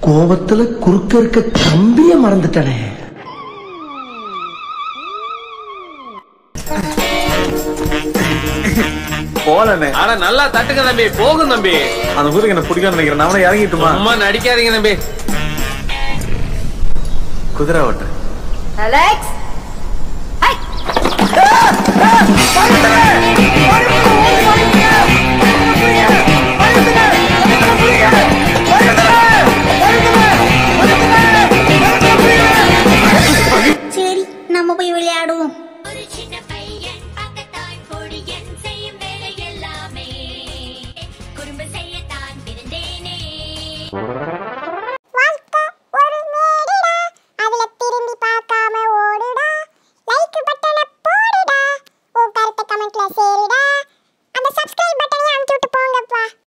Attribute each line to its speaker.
Speaker 1: கோபத்துல குறுக்க இருக்க கம்பிய மறந்துட்டனே
Speaker 2: போலண்ணே
Speaker 3: ஆனா நல்லா தட்டுங்க தம்பி போகும் தம்பி
Speaker 2: அந்த ஊருக்கு என்ன பிடிக்கும்னு நினைக்கிறேன் நான் அவனை இறங்கிட்டுமா
Speaker 3: சும்மா நடிக்காதீங்க தம்பி
Speaker 2: குதிரை ஓட்டு
Speaker 4: அலெக்ஸ்
Speaker 5: சரி நம்ம போய் விளையாடுவோம்
Speaker 6: ஒரு சின்ன பையன் பார்க்கத்தான் பொடியன் செய்யும் வேலை எல்லாமே குறும்பு செய்யத்தான் இருந்தேனே
Speaker 5: வாழ்க்கை ஒரு மேடிடா அதுல திரும்பி பார்க்காம ஓடுடா லைக் பட்டனை போடுடா உன் கருத்தை கமெண்ட்ல சேருடா